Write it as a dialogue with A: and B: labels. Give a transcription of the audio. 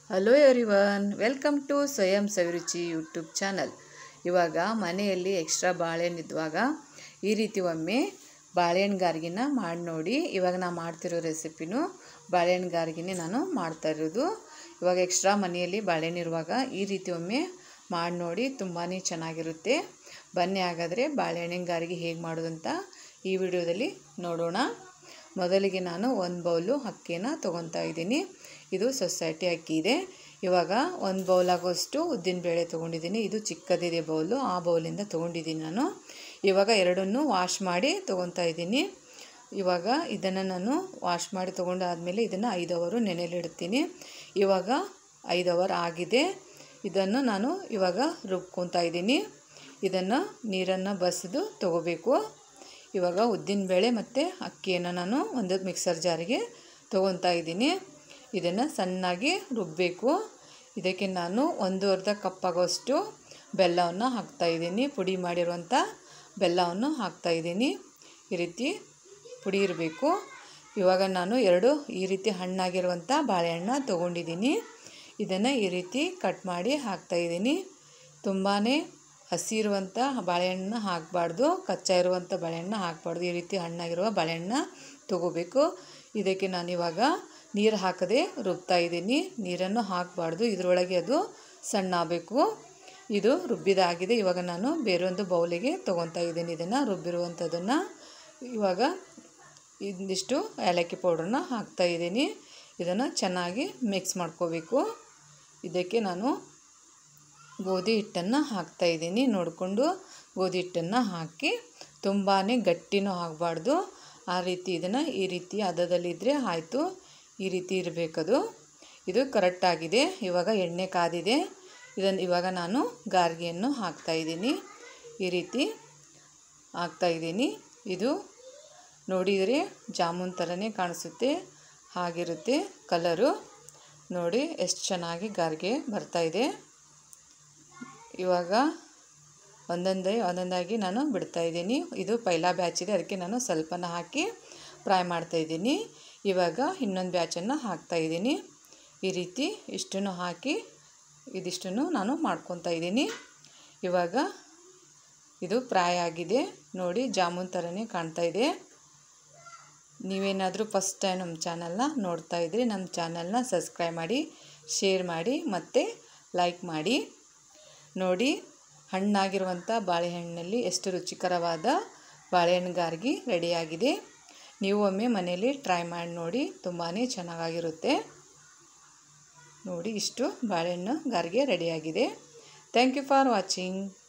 A: hello everyone welcome to ಸ್ವಯಂ ಸವಿರುಚಿ YouTube channel ಇವಾಗ ಮನೆಯಲ್ಲಿ ಎಕ್ಸ್ಟ್ರಾ ಬಾಳೆಹಣ್ಣು ಇದ್ದಾಗ ಈ ರೀತಿ ಒಮ್ಮೆ ಬಾಳೆಹಣ್ಣು ಗಾರ್ಗಿನ ಮಾಡಿ ನೋಡಿ ಇವಾಗ ನಾನು ಮಾಡ್ತಿರೋ ರೆಸಿಪಿನೂ ಬಾಳೆಹಣ್ಣು ಗಾರ್ಗಿನೇ ನಾನು ಮಾಡ್ತಾ ಇರೋದು ಇವಾಗ ಎಕ್ಸ್ಟ್ರಾ ಮನೆಯಲ್ಲಿ ಬಾಳೆಹಣ್ಣು ಇರುವಾಗ ಈ ರೀತಿ ಒಮ್ಮೆ ಮಾಡಿ ನೋಡಿ ತುಂಬಾ ಚೆನ್ನಾಗಿರುತ್ತೆ ಬನ್ನಿ ಹಾಗಾದರೆ ಬಾಳೆಹಣ್ಣಿನ ಗಾರಿಗೆ ಹೇಗೆ ಮಾಡೋದಂತ ಈ ವಿಡಿಯೋದಲ್ಲಿ ನೋಡೋಣ ಮೊದಲಿಗೆ ನಾನು ಒಂದು ಬೌಲು ಅಕ್ಕಿನ ತೊಗೊತಾ ಇದ್ದೀನಿ ಇದು ಸೊಸೈಟಿ ಅಕ್ಕಿ ಇದೆ ಇವಾಗ ಒಂದು ಬೌಲ್ ಆಗೋಷ್ಟು ಉದ್ದಿನಬೇಳೆ ತೊಗೊಂಡಿದ್ದೀನಿ ಇದು ಚಿಕ್ಕದಿದೆ ಬೌಲು ಆ ಬೌಲಿಂದ ತೊಗೊಂಡಿದ್ದೀನಿ ನಾನು ಇವಾಗ ಎರಡನ್ನೂ ವಾಶ್ ಮಾಡಿ ತೊಗೊತಾ ಇದ್ದೀನಿ ಇವಾಗ ಇದನ್ನು ನಾನು ವಾಶ್ ಮಾಡಿ ತೊಗೊಂಡಾದಮೇಲೆ ಇದನ್ನು ಐದು ಅವರು ನೆನೆಲಿಡ್ತೀನಿ ಇವಾಗ ಐದು ಅವರ್ ಆಗಿದೆ ಇದನ್ನು ನಾನು ಇವಾಗ ರುಬ್ಕೊತಾ ಇದ್ದೀನಿ ಇದನ್ನು ನೀರನ್ನು ಬಸಿದು ತೊಗೋಬೇಕು ಇವಾಗ ಉದ್ದಿನಬೇಳೆ ಮತ್ತು ಅಕ್ಕಿಯನ್ನು ನಾನು ಒಂದು ಮಿಕ್ಸರ್ ಜಾರಿಗೆ ತೊಗೊತಾ ಇದ್ದೀನಿ ಇದನ್ನು ಸಣ್ಣಾಗಿ ರುಬ್ಬಬೇಕು ಇದಕ್ಕೆ ನಾನು ಒಂದು ಅರ್ಧ ಕಪ್ಪಾಗೋಷ್ಟು ಬೆಲ್ಲವನ್ನು ಹಾಕ್ತಾಯಿದ್ದೀನಿ ಪುಡಿ ಮಾಡಿರುವಂಥ ಬೆಲ್ಲವನ್ನು ಹಾಕ್ತಾಯಿದ್ದೀನಿ ಈ ರೀತಿ ಪುಡಿ ಇರಬೇಕು ಇವಾಗ ನಾನು ಎರಡು ಈ ರೀತಿ ಹಣ್ಣಾಗಿರುವಂಥ ಬಾಳೆಹಣ್ಣ ತೊಗೊಂಡಿದ್ದೀನಿ ಇದನ್ನು ಈ ರೀತಿ ಕಟ್ ಮಾಡಿ ಹಾಕ್ತಾಯಿದ್ದೀನಿ ತುಂಬಾ ಹಸಿ ಇರುವಂಥ ಬಾಳೆಹಣ್ಣು ಹಾಕಬಾರ್ದು ಕಚ್ಚಾ ಇರುವಂಥ ಬಾಳೆಹಣ್ಣು ಹಾಕಬಾರ್ದು ಈ ರೀತಿ ಹಣ್ಣಾಗಿರುವ ಬಾಳೆಹಣ್ಣ ತೊಗೋಬೇಕು ಇದಕ್ಕೆ ನಾನಿವಾಗ ನೀರು ಹಾಕದೆ ರುಬ್ತಾ ಇದ್ದೀನಿ ನೀರನ್ನು ಹಾಕಬಾರ್ದು ಇದರೊಳಗೆ ಅದು ಸಣ್ಣ ಆಗಬೇಕು ಇದು ರುಬ್ಬಿದಾಗಿದೆ ಇವಾಗ ನಾನು ಬೇರೊಂದು ಬೌಲಿಗೆ ತೊಗೊತಾ ಇದ್ದೀನಿ ಇದನ್ನು ರುಬ್ಬಿರುವಂಥದ್ದನ್ನು ಇವಾಗ ಇಂದಿಷ್ಟು ಏಲಕ್ಕಿ ಪೌಡ್ರನ್ನ ಹಾಕ್ತಾಯಿದ್ದೀನಿ ಇದನ್ನು ಚೆನ್ನಾಗಿ ಮಿಕ್ಸ್ ಮಾಡ್ಕೋಬೇಕು ಇದಕ್ಕೆ ನಾನು ಗೋಧಿ ಹಿಟ್ಟನ್ನು ಹಾಕ್ತಾಯಿದ್ದೀನಿ ನೋಡಿಕೊಂಡು ಗೋಧಿ ಹಿಟ್ಟನ್ನು ಹಾಕಿ ತುಂಬಾ ಗಟ್ಟಿನೂ ಆಗಬಾರ್ದು ಆ ರೀತಿ ಇದನ್ನು ಈ ರೀತಿ ಹದದಲ್ಲಿದ್ದರೆ ಆಯಿತು ಈ ರೀತಿ ಇರಬೇಕದು ಇದು ಕರೆಕ್ಟಾಗಿದೆ ಇವಾಗ ಎಣ್ಣೆ ಕಾದಿದೆ ಇದನ್ನು ಇವಾಗ ನಾನು ಗಾರ್ಗಿಯನ್ನು ಹಾಕ್ತಾಯಿದ್ದೀನಿ ಈ ರೀತಿ ಹಾಕ್ತಾಯಿದ್ದೀನಿ ಇದು ನೋಡಿದರೆ ಜಾಮೂನ್ ಥರನೇ ಕಾಣಿಸುತ್ತೆ ಹಾಗಿರುತ್ತೆ ಕಲರು ನೋಡಿ ಎಷ್ಟು ಚೆನ್ನಾಗಿ ಗಾರ್ಗೆ ಬರ್ತಾಯಿದೆ ಇವಾಗ ಒಂದೊಂದೇ ಒಂದೊಂದಾಗಿ ನಾನು ಬಿಡ್ತಾಯಿದ್ದೀನಿ ಇದು ಪೈಲಾ ಬ್ಯಾಚ್ ಇದೆ ಅದಕ್ಕೆ ನಾನು ಸ್ವಲ್ಪನ ಹಾಕಿ ಫ್ರೈ ಮಾಡ್ತಾಯಿದ್ದೀನಿ ಇವಾಗ ಇನ್ನೊಂದು ಬ್ಯಾಚನ್ನು ಹಾಕ್ತಾಯಿದ್ದೀನಿ ಈ ರೀತಿ ಇಷ್ಟನ್ನು ಹಾಕಿ ಇದಿಷ್ಟನ್ನು ನಾನು ಮಾಡ್ಕೊತಾ ಇದ್ದೀನಿ ಇವಾಗ ಇದು ಫ್ರೈ ಆಗಿದೆ ನೋಡಿ ಜಾಮೂನ್ ಥರನೇ ಕಾಣ್ತಾ ಇದೆ ನೀವೇನಾದರೂ ಫಸ್ಟ್ ಟೈಮ್ ನಮ್ಮ ಚಾನಲ್ನ ನೋಡ್ತಾ ಇದ್ದರೆ ನಮ್ಮ ಚಾನಲ್ನ ಸಬ್ಸ್ಕ್ರೈಬ್ ಮಾಡಿ ಶೇರ್ ಮಾಡಿ ಮತ್ತು ಲೈಕ್ ಮಾಡಿ ನೋಡಿ ಹಣ್ಣಾಗಿರುವಂಥ ಬಾಳೆಹಣ್ಣಲ್ಲಿ ಎಷ್ಟು ರುಚಿಕರವಾದ ಬಾಳೆಹಣ್ಣು ಗಾರ್ಗಿ ರೆಡಿಯಾಗಿದೆ ನೀವು ಒಮ್ಮೆ ಮನೆಯಲ್ಲಿ ಟ್ರೈ ಮಾಡಿ ನೋಡಿ ತುಂಬಾ ಚೆನ್ನಾಗಿರುತ್ತೆ ನೋಡಿ ಇಷ್ಟು ಬಾಳೆಹಣ್ಣು ಗಾರ್ಗೆ ರೆಡಿಯಾಗಿದೆ ಥ್ಯಾಂಕ್ ಯು ಫಾರ್ ವಾಚಿಂಗ್